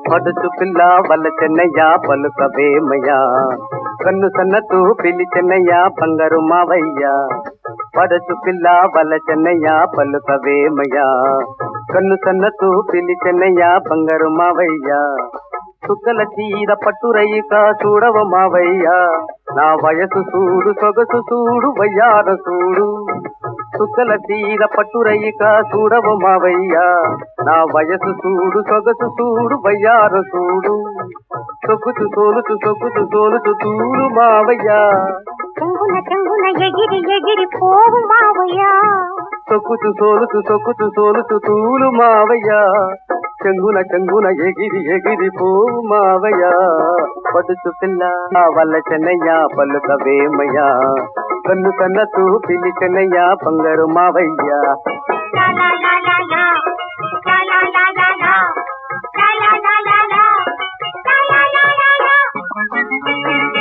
పడుచు పిల్ల వల్ల చెన్నయ్య పలుకవేమయ్యా కన్ను సన్నతు పిల్లి చెన్నయ్య బంగారు మావయ్య పడుచు పిల్ల వల్ల చెన్నయ్య పలుకవేమయ్యా కన్ను సన్నతు పిల్లి చెన్నయ్య బంగారు మావయ్య చుక్కల చీర పట్టురయ్యక చూడవ మావయ్య నా వయసు చూడు సొగసు చూడు వయ్యార చూడు చుక్కల చీర పట్టురయ్యక చూడవ మావయ్య నా వయసు చూడు సొగసు చూడు వయ్యార చూడు సొగుచు సోలుచు సొగుచు సోలుచు చూడు మావయ్య చెంగున చెంగున ఎగిరి ఎగిరి పోవు మావయ్యా సొక్కుచు సోలుచు సొక్కుచు సోలుచు తూలు మావయ్య చెంగున చెంగున ఎగిరి ఎగిరి పోవు మావయ్య పడుచు పిల్ల వల్ల చెన్నయ్య పలుకవేమయ్య కన్ను కన్నతు పిల్లి చెన్నయ్య బంగారు మావయ్య లా లా లా లా లా. లా లా లా లా లా. లా లా లా లా లా. లా లా లా లా లా.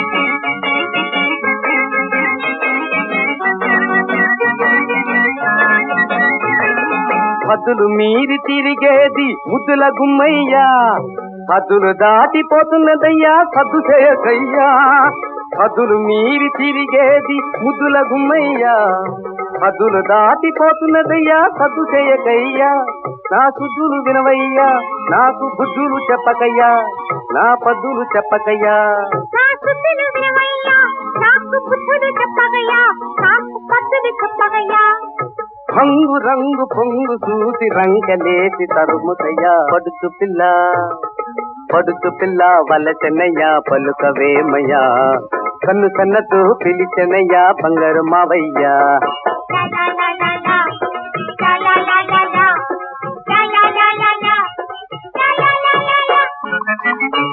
హద్దులు మీరి తిరిగేది ముద్దుల గుమ్మయ్యా హద్దులు దాటిపోతున్నదయ్యా సద్దు చేయకయ్యా హద్దులు మీరి తిరిగేది ముద్దుల గుమ్మయ్యా హద్దులు దాటిపోతున్నదయ్యా సద్దు చేయకయ్యా నా సుద్దులు వినవయ్యా నాకు బుద్ధులు చెప్పకయ్యా నా పద్దులు చెప్పకయ్యా నా సుద్దులు వినవయ్యా. నాకు బుద్ధులు చెప్పగయ్యా నాకు పద్ధతులు చెప్పగయ్యా రంగు రంగు పొంగు చూసి రంగలేసి తరుముతయ్యా పడుచు పిల్ల పడుచు పిల్ల వల్ల చెన్నయ్య పలుకవేమయ్యా కన్ను సన్నతు పిలిచెనయ్యా బంగారు మావయ్యా లా లా లా లా లా. లా లా లా లా లా. లా లా లా లా లా. లా లా లా లా లా.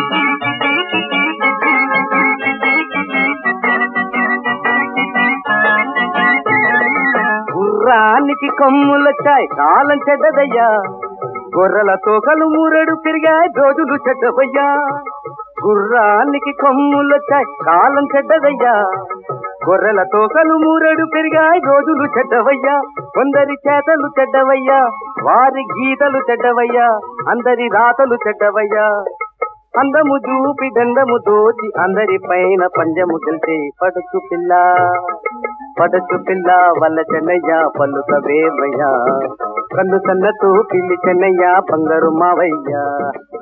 గుర్రానికి కొమ్ములొచ్చాయి కాలం చెడ్డదయ్యా గొర్రెల తోకలు మూరెడు పెరిగాయి రోజులు చెడ్డవయ్యా గుర్రానికి కొమ్ములొచ్చాయి కాలం చెడ్డదయ్యా గొర్రెల తోకలు మూరెడు పెరిగాయి రోజులు చెడ్డవయ్యా కొందరి చేతలు చెడ్డవయ్యా వారి గీతలు చెడ్డవయ్యా అందరి రాతలు చెడ్డవయ్యా అందము చూపి దండము దోచి అందరి పైన పంజము తెలిసే పడుచు పిల్ల పడుచు పిల్ల వల్ల చెన్నయ్య పలుకవేమయ్యా కన్ను సన్నతు పిల్లి చెన్నయ్య బంగారు మావయ్య